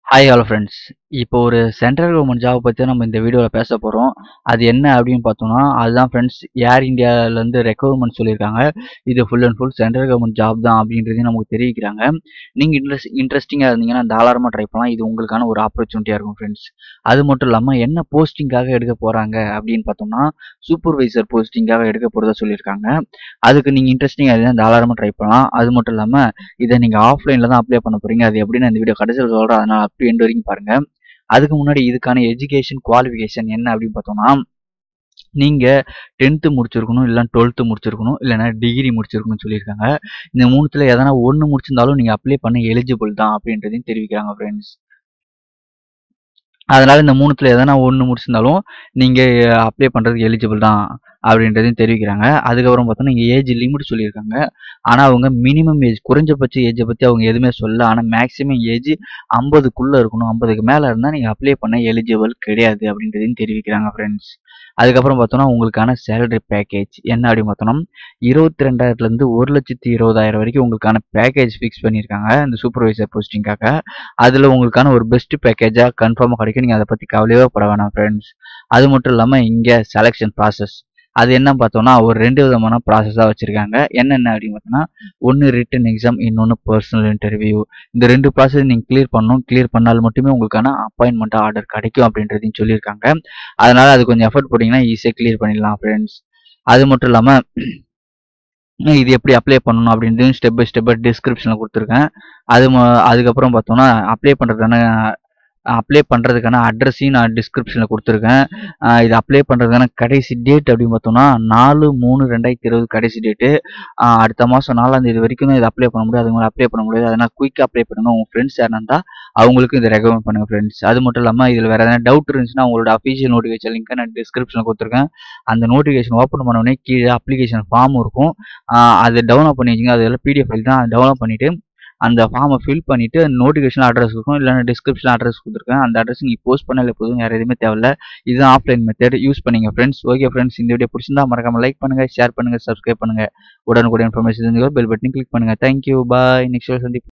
hi hello friends இப்போ ஒரு central government job பற்றி நம்ம இந்த வீடியோவில் பேச போகிறோம் அது என்ன அப்படின்னு பார்த்தோம்னா அதுதான் ஃப்ரெண்ட்ஸ் ஏர் இந்தியாவிலேருந்து ரெக்குவயர்மெண்ட் சொல்லியிருக்காங்க இது full and full central government job தான் அப்படின்றதையும் நமக்கு தெரிவிக்கிறாங்க நீங்கள் இன்ட்ரெஸ்ட் இன்ட்ரெஸ்டிங்காக இருந்தீங்கன்னா தாராளமாக ட்ரை பண்ணலாம் இது உங்களுக்கான ஒரு ஆப்பர்ச்சுனிட்டியாக இருக்கும் ஃப்ரெண்ட்ஸ் அது மட்டும் இல்லாமல் என்ன போஸ்டிங்காக எடுக்க போகிறாங்க அப்படின்னு பார்த்தோம்னா சூப்பர்வைசர் போஸ்டிங்காக எடுக்க போகிறதா சொல்லியிருக்காங்க அதுக்கு நீங்கள் இன்ட்ரெஸ்டிங்காக இருந்தால் தாராளமாக ட்ரை பண்ணலாம் அது மட்டும் இல்லாமல் இதை நீங்கள் ஆஃப்லைனில் தான் அப்ளை பண்ண போகிறீங்க அது எப்படின்னு இந்த வீடியோ கடைசியில் சொல்கிறேன் அதனால் அப்படி எண்டு வரைக்கும் பாருங்கள் அதுக்கு முன்னாடி இதுக்கான எஜுகேஷன் குவாலிஃபிகேஷன் என்ன அப்படின்னு பார்த்தோம்னா நீங்கள் டென்த்து முடிச்சிருக்கணும் இல்லை டுவெல்த்து முடிச்சிருக்கணும் இல்லைன்னா டிகிரி முடிச்சிருக்கணும்னு சொல்லியிருக்காங்க இந்த மூணுத்தில் எதனா ஒன்று முடிச்சிருந்தாலும் நீங்கள் அப்ளை பண்ண எலிஜிபிள் தான் அப்படின்றதையும் தெரிவிக்கிறாங்க ஃப்ரெண்ட்ஸ் அதனால் இந்த மூணுத்தில் எதனா ஒன்று முடிச்சிருந்தாலும் நீங்கள் அப்ளை பண்ணுறதுக்கு எலிஜிபிள் தான் அப்படின்றதையும் தெரிவிக்கிறாங்க அதுக்கப்புறம் பார்த்தோன்னா இங்கே ஏஜ் லிமிட் சொல்லியிருக்காங்க ஆனால் அவங்க மினிமம் ஏஜ் குறைஞ்சபட்ச ஏஜை பற்றி அவங்க எதுவுமே சொல்லல ஆனால் மேக்ஸிமம் ஏஜ் ஐம்பதுக்குள்ளே இருக்கணும் ஐம்பதுக்கு மேலே இருந்தால் நீங்கள் அப்ளை பண்ண எலிஜிபிள் கிடையாது அப்படின்றதையும் தெரிவிக்கிறாங்க ஃப்ரெண்ட்ஸ் அதுக்கப்புறம் பார்த்தோன்னா உங்களுக்கான சேலரி பேக்கேஜ் என்ன அப்படின்னு பார்த்தோன்னா இருபத்தி ரெண்டாயிரத்துலேருந்து ஒரு லட்சத்தி இருபதாயிரம் வரைக்கும் உங்களுக்கான பேக்கேஜ் ஃபிக்ஸ் பண்ணியிருக்காங்க இந்த சூப்பர்வைசர் போஸ்டிங்காக அதில் உங்களுக்கான ஒரு பெஸ்ட் பேக்கேஜாக கன்ஃபார்மாக கிடைக்கும் நீங்கள் அதை பற்றி கவலையே பட வேணாம் ஃப்ரெண்ட்ஸ் அது மட்டும் இல்லாமல் இங்கே செலெக்ஷன் ப்ராசஸ் அது என்ன பார்த்தோம்னா ஒரு ரெண்டு விதமான ப்ராசஸாக வச்சுருக்காங்க என்னென்ன அப்படின்னு பார்த்தோன்னா ஒன்று ரிட்டன் எக்ஸாம் இன்னொன்று பர்சனல் இன்டர்வியூ இந்த ரெண்டு ப்ராசஸ் நீங்கள் கிளியர் பண்ணணும் கிளியர் பண்ணால் மட்டுமே உங்களுக்கான அப்பாயின்மெண்ட் ஆர்டர் கிடைக்கும் அப்படின்றதையும் சொல்லியிருக்காங்க அதனால் அது கொஞ்சம் எஃபர்ட் போட்டிங்கன்னா ஈஸியாக கிளியர் பண்ணிடலாம் ஃப்ரெண்ட்ஸ் அது மட்டும் இல்லாமல் இது எப்படி அப்ளை பண்ணணும் அப்படின்றது ஸ்டெப் பை ஸ்டெப்பாக டிஸ்கிரிப்ஷனில் கொடுத்துருக்கேன் அது அதுக்கப்புறம் பார்த்தோம்னா அப்ளை பண்ணுறதுக்கான அப்ளை பண்ணுறதுக்கான அட்ரஸையும் நான் டிஸ்கிரிப்ஷனில் கொடுத்துருக்கேன் இது அப்ளை பண்ணுறதுக்கான கடைசி டேட் அப்படின்னு பார்த்தோம்னா நாலு மூணு ரெண்டாயிரத்தி இருபது கடைசி டேட்டு அடுத்த மாதம் நாலாம் தேதி வரைக்கும் தான் இது அப்ளை பண்ண முடியாது அதுக்கு மேலே அப்ளை பண்ண முடியாது அதனால் குயிக்காக அப்ளை பண்ணுங்க உங்கள் ஃப்ரெண்ட்ஸ் யாரா இருந்தால் அவங்களுக்கும் இதை ரெக்கமெண்ட் பண்ணுங்கள் ஃப்ரெண்ட்ஸ் அது மட்டும் இல்லாமல் இதில் வேறு எதனா டவுட் இருந்துச்சுன்னா உங்களோட அஃபீஷியல் நோட்டிஃபிகேஷன் லிங்க்கை நான் டிஸ்கிரிப்ஷனில் கொடுத்துருக்கேன் அந்த நோட்டிஃபிகேஷன் ஓப்பன் பண்ண உடனே கீழே அப்ளிகேஷன் ஃபார்ம் இருக்கும் அது டவுன்லோட் பண்ணி வச்சுங்க அதெல்லாம் பிடிஎஃப் ஃபைல் தான் டவுன்லோட் பண்ணிவிட்டு அந்த ஃபார்மை ஃபில் பண்ணிவிட்டு நோட்டிஃபிகேஷன் அட்ரஸ் இருக்கும் இல்லைன்னா டிஸ்கிரிப்ஷன் அட்ரஸ் கொடுத்துருக்கேன் அந்த அட்ரஸ் நீங்கள் போஸ்ட் பண்ணல போதும் வேறு எதுவுமே தேவையில்ல இதுதான் ஆஃப்லைன் மெத்தட் யூஸ் பண்ணிங்க ஃப்ரெண்ட்ஸ் ஓகே ஃப்ரெண்ட்ஸ் இந்த வீடியோ பிடிச்சிருந்தா மறக்காம லைக் பண்ணுங்கள் ஷேர் பண்ணுங்கள் சப்ஸ்கிரைப் பண்ணுங்கள் உடனுக்குடன் இன்ஃபர்மேஷன் பெல் பட்டன் கிளிக் பண்ணுங்கள் தேங்க்யூ பாய் நெக்ஸ்ட் சந்திப்போம்